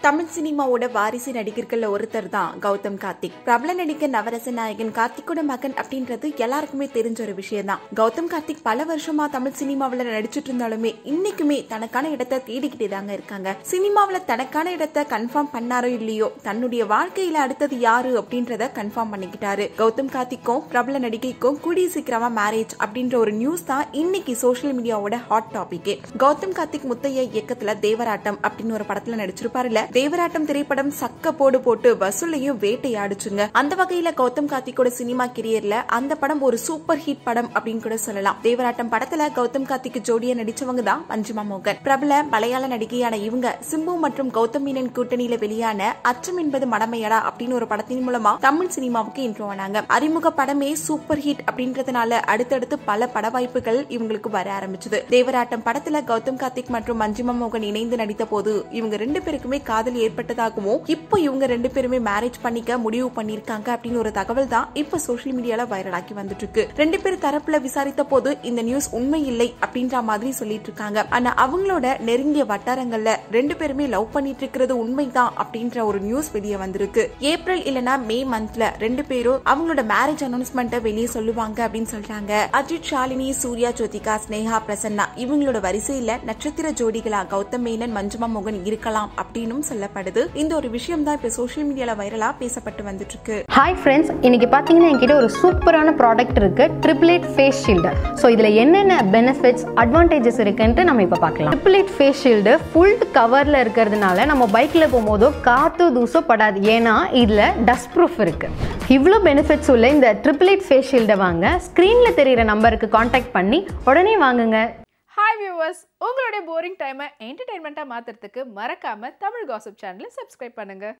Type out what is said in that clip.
தமிழ் சினிமாவோட வாரிசு நடிகர்கள்ல ஒருத்தர் தான் கௌதம் கார்த்திக் பிரபல நடிகர் நவரச நாயகன் கார்த்திக்கோட மகன் அப்படின்றது எல்லாருக்குமே தெரிஞ்ச ஒரு விஷயம் தான் கௌதம் கார்த்திக் பல வருஷமா தமிழ் சினிமாவில் நடிச்சிட்டு இருந்தாலுமே இன்னைக்குமே தனக்கான இடத்தை தேடிக்கிட்டே தாங்க இருக்காங்க சினிமாவில் தனக்கான இடத்தை கன்ஃபார்ம் பண்ணாரோ இல்லையோ தன்னுடைய வாழ்க்கையில அடுத்தது யாரு அப்படின்றத கன்ஃபார்ம் பண்ணிக்கிட்டாரு கௌதம் கார்த்திக்கும் பிரபல நடிகைக்கும் கூடிய சீக்கிரமா மேரேஜ் அப்படின்ற ஒரு நியூஸ் தான் இன்னைக்கு சோஷியல் மீடியாவோட ஹாட் டாபிக் கௌதம் கார்த்திக் முத்தைய இயக்கத்துல தேவராட்டம் அப்படின்னு ஒரு படத்துல நடிச்சிருப்பாருல தேவராட்டம் திரைப்படம் சக்க போடு போட்டு வசூலையும் வேட்டையாடுச்சுங்க அந்த வகையில கௌதம் கார்த்திக்கோட சினிமா கெரியர்ல அந்த படம் ஒரு சூப்பர் ஹிட் படம் அப்படின்னு கூட சொல்லலாம் தேவராட்டம் படத்துல கௌதம் கார்த்திக்கு ஜோடியா நடிச்சவங்க தான் மஞ்சுமா மோகன் பிரபல மலையாள நடிகையான இவங்க சிம்பு மற்றும் கௌதம் மீனன் கூட்டணியில வெளியான அச்சம் என்பது மடமையடா அப்படின்னு ஒரு படத்தின் மூலமா தமிழ் சினிமாவுக்கு இன்ட்ரோ ஆனாங்க அறிமுக படமே சூப்பர் ஹிட் அப்படின்றதுனால அடுத்தடுத்து பல பட வாய்ப்புகள் இவங்களுக்கு வர ஆரம்பிச்சது தேவராட்டம் படத்துல கௌதம் கார்த்திக் மற்றும் மஞ்சுமா மோகன் இணைந்து நடித்த போது இவங்க ரெண்டு பேருக்குமே காதல் ஏற்பட்டதாகவும் இப்போ இவங்க ரெண்டு பேருமே மேரேஜ் பண்ணிக்க முடிவு பண்ணிருக்காங்க அப்படின்னு ஒரு தகவல் தான் இப்ப சோசியல் மீடியால வைரலாக்கி வந்துட்டு இருக்கு ரெண்டு பேர் தரப்புல விசாரித்த போது இந்த நியூஸ் உண்மை இல்லை அப்படின்ற மாதிரி சொல்லிட்டு இருக்காங்க ஆனா அவங்களோட நெருங்கிய வட்டாரங்கள்ல ரெண்டு பேருமே லவ் பண்ணிட்டு இருக்கிறது உண்மைதான் அப்படின்ற ஒரு நியூஸ் வெளியே வந்திருக்கு ஏப்ரல் இல்லனா மே மந்த்ல ரெண்டு பேரும் அவங்களோட மேரேஜ் அனௌன்ஸ்மெண்ட்டை வெளியே சொல்லுவாங்க அப்படின்னு சொல்றாங்க அஜித் ஷாலினி சூர்யா ஜோதிகா ஸ்னேகா பிரசன்னா இவங்களோட வரிசையில நட்சத்திர ஜோடிகளா கௌதம் மேனன் மஞ்சுமா மோகன் இருக்கலாம் அப்படின்னும் சொல்லப்படுது இந்த ஒரு விஷயம் தான் இப்ப சோசியல் மீடியால வைரலா பேசப்பட்டு வந்துட்டு இருக்கு ஹாய் ஃப்ரெண்ட்ஸ் இன்னைக்கு பார்த்தீங்கன்னா என்கிட்ட ஒரு சூப்பரான ப்ராடக்ட் இருக்கு ட்ரிபிளேட் ஃபேஸ் ஷீல்டு ஸோ இதில் என்னென்ன பெனிஃபிட்ஸ் அட்வான்டேஜஸ் இருக்குன்ட்டு நம்ம இப்போ பார்க்கலாம் ட்ரிபிளேட் ஃபேஸ் ஷீல்டு ஃபுல் கவரில் இருக்கிறதுனால நம்ம பைக்கில் போகும்போதோ காற்று தூசோ படாது ஏன்னா இதில் டஸ்ட் ப்ரூஃப் இருக்கு இவ்வளோ பெனிஃபிட்ஸ் உள்ள இந்த ட்ரிபிளேட் ஃபேஸ் ஷீல்டை வாங்க ஸ்க்ரீனில் தெரியிற நம்பருக்கு காண்டாக்ட் பண்ணி உடனே வாங்குங்க ஹாய் வியூவர்ஸ் உங்களுடைய போரிங் டைமை என்டர்டைன்மெண்ட்டாக மாற்றுறதுக்கு மறக்காமல் தமிழ் காசிப் சேனலை சப்ஸ்கிரைப் பண்ணுங்கள்